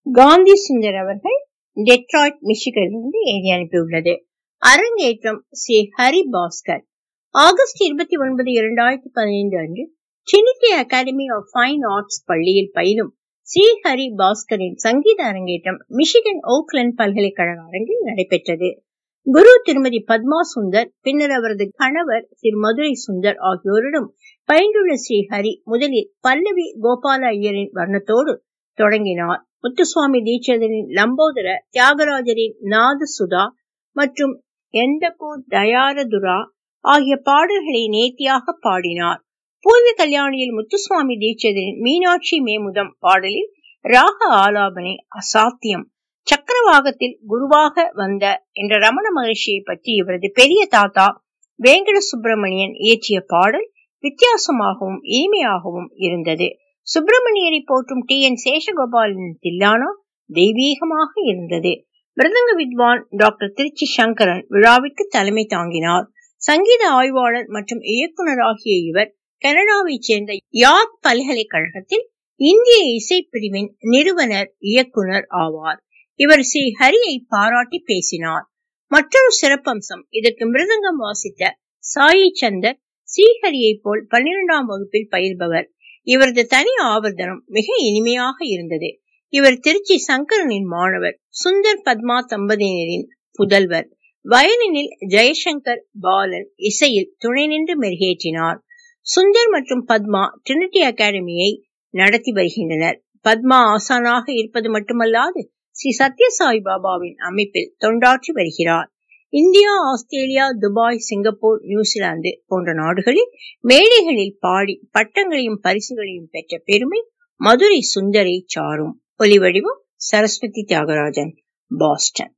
காந்தி சுந்தர் அவர்கள் டெட்ராய்ட் மிஷிகனிலிருந்து எழுதி அனுப்பியுள்ளது அரங்கேற்றம் சி ஹரி பாஸ்கர் ஆகஸ்ட் இருபத்தி ஒன்பது இரண்டாயிரத்தி பதினைந்து அன்று Trinity academy of fine arts பள்ளியில் பயிலும் சி ஹரி பாஸ்கரின் சங்கீத அரங்கேற்றம் மிஷிகன் ஓக்லண்ட் பல்கலைக்கழக அரங்கில் நடைபெற்றது குரு திருமதி பத்மா சுந்தர் பின்னர் அவரது கணவர் திரு மதுரை சுந்தர் ஆகியோரிடம் பயின்றுள்ள ஸ்ரீ ஹரி முதலில் பல்லவி கோபால ஐயரின் வர்ணத்தோடு தொடங்கினார் முத்துசுவாமி தீட்சிதரின் லம்போதர தியாகராஜரின் நாத சுதா மற்றும் எந்தகோ தயாரதுரா ஆகிய பாடல்களை நேர்த்தியாக பாடினார் பூர்வ கல்யாணியில் முத்துசுவாமி தீட்சிதரின் மீனாட்சி மேமுதம் பாடலில் ராக ஆலாபனை அசாத்தியம் சக்கரவாகத்தில் குருவாக வந்த என்ற ரமண மகர்ஷியை பற்றி இவரது பெரிய தாத்தா வேங்கட சுப்பிரமணியன் இயற்றிய பாடல் வித்தியாசமாகவும் இனிமையாகவும் இருந்தது சுப்பிரமணியரை போற்றும் டி என் சேஷகோபாலனின் தில்லானா தெய்வீகமாக இருந்தது மிருதங்க வித்வான் டாக்டர் திருச்சி சங்கரன் விழாவிற்கு தலைமை தாங்கினார் சங்கீத ஆய்வாளர் மற்றும் இயக்குனர் ஆகிய இவர் கனடாவைச் சேர்ந்த யார்க் பல்கலைக்கழகத்தில் இந்திய இசைப்பிரிவின் நிறுவனர் இயக்குனர் ஆவார் இவர் ஸ்ரீ ஹரியை பாராட்டி பேசினார் மற்றொரு சிறப்பம்சம் இதற்கு மிருதங்கம் வாசித்த சாயி சந்தர் ஸ்ரீஹரியை போல் பன்னிரெண்டாம் வகுப்பில் பயில்பவர் இவரது தனி ஆவர்த்தனம் மிக இனிமையாக இருந்தது இவர் திருச்சி சங்கரனின் மாணவர் சுந்தர் பத்மா தம்பதியினரின் புதல்வர் வயலினில் ஜெயசங்கர் பாலன் இசையில் துணை நின்று மெருகேற்றினார் சுந்தர் மற்றும் பத்மா ட்ரினிட்டி அகாடமியை நடத்தி வருகின்றனர் பத்மா ஆசானாக இருப்பது மட்டுமல்லாது ஸ்ரீ சத்யசாய் பாபாவின் அமைப்பில் தொண்டாற்றி வருகிறார் India Australia Dubai Singapore New Zealand போன்ற நாடுகளில் மேடைகளில் பாடி பட்டங்களையும் பரிசுகளையும் பெற்ற பெருமை மதுரை சுந்தரை சாரும் ஒலிவடிவம் சரஸ்வதி தியாகராஜன் பாஸ்டன்